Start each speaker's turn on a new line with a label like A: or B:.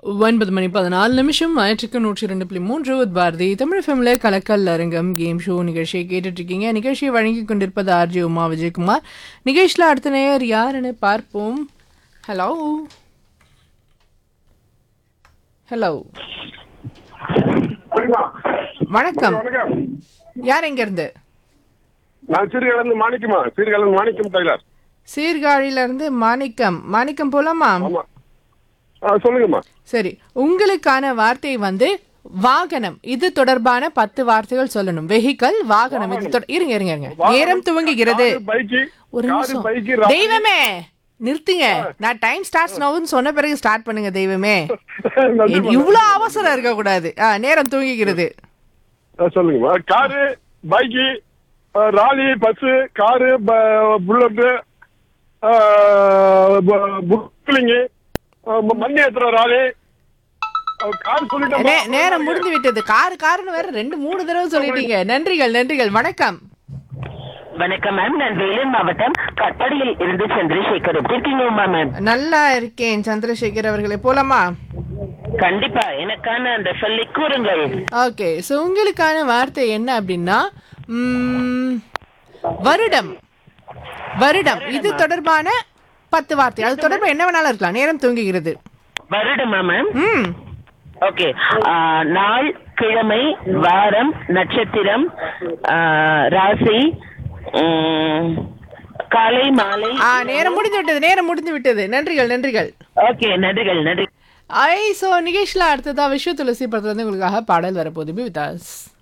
A: ஒன்பது மணி பதினாலு நிமிஷம் ஞாயிற்றுக்கு நூற்றி ரெண்டு புள்ளி மூன்று with பாரதி தமிழ் ஃபேமில கலக்கல் அரங்கம் கேம் ஷோ நிகழ்ச்சியை கேட்டுட்டு இருக்கீங்க நிகழ்ச்சியை வழங்கி கொண்டிருப்பது ஆர்ஜி உமா விஜயகுமார் நிகழ்ச்சியில் அடுத்த நேயர் யாருன்னு பார்ப்போம் ஹலோ ஹலோ வணக்கம்
B: வணக்கம்
A: யார் எங்க இருந்து
B: நான் சீர்காழந்து மாணிக்கமா சீர்காழந்து மாணிக்கம் டெய்லர்
A: சீர்காழியில இருந்து மாணிக்கம் மாணிக்கம் போலாமா
B: ஆமா ஆ சொல்லுங்கம்மா
A: சரி உங்களுக்கான வார்த்தை வந்து வாகனம் இது தொடர்பான பத்து வார்த்தைகள் சொல்லணும் வெஹிக்கல் வாகனம் இது தொட- இருங்க இருங்க இருங்க நேரம் துவங்குகிறது
B: காரு, பைக்கு
A: ஒரு
B: காரு
A: நிமிஷம்
B: பைக்கு ரா-
A: தெய்வமே நிறுத்துங்க நான் டைம் ஸ்டார்ட்ஸ் நோவுன்னு சொன்ன பிறகு ஸ்டார்ட் பண்ணுங்க தெய்வமே
B: நன்றி மேடம்.
A: இவ்வளவு அவசரம் இருக்க கூடாது ஆ, நேரம் தூங்கிக்கிறது
B: ஆ, சொல்லுங்கம்மா காரு பைக்கு ஆ, ராலி பஸ் காரு ப- புல்லட்டு ஆ, ப- புக்லிங்கு ஆ, ம- மண்ணி ஏத்துற ராலி ஆ, கார்
A: நே-
B: சொல்லிட்டேன்
A: நேரம் முடிந்து விட்டது காரு காருன்னு வேற ரெண்டு மூணு தடவை சொல்லிட்டீங்க நன்றிகள் நன்றிகள் வணக்கம்
C: வணக்கம் மேம் நான் வேலூர் மாவட்டம் கட்பாடியில் இருந்து சந்திரசேகர் எப்படி இருக்கீங்க உமா மேம்
A: நல்லா இருக்கேன் சந்திரசேகர் அவர்களே போலாமா
C: கண்டிப்பா எனக்கான அந்த சொல்லி கூறுங்கள்
A: ஓகே ஸோ உங்களுக்கான வார்த்தை என்ன அப்படின்னா ம், வருடம் வருடம் இது தொடர்பான பத்து வார்த்தை அது தொடர்பு என்ன வேணாலும் இருக்கலாம் நேரம் தூங்குகிறது
C: வருடமா மேம்
A: ம்
C: ஓகே நாள் கிழமை வாரம் நட்சத்திரம் ஆ, ராசி உம், காலை மாலை
A: ஆ நேரம் முடிந்து விட்டது நேரம் முடிந்து விட்டது நன்றிகள் நன்றிகள்
C: ஓகே நன்றிகள் நன்றி
A: ஐ ஸோ நிகேஷ்ல அடுத்ததா விஸ்வ துளசி படத்துல இருந்து உங்களுக்காக பாடல் வரப்போகுது விதாஸ்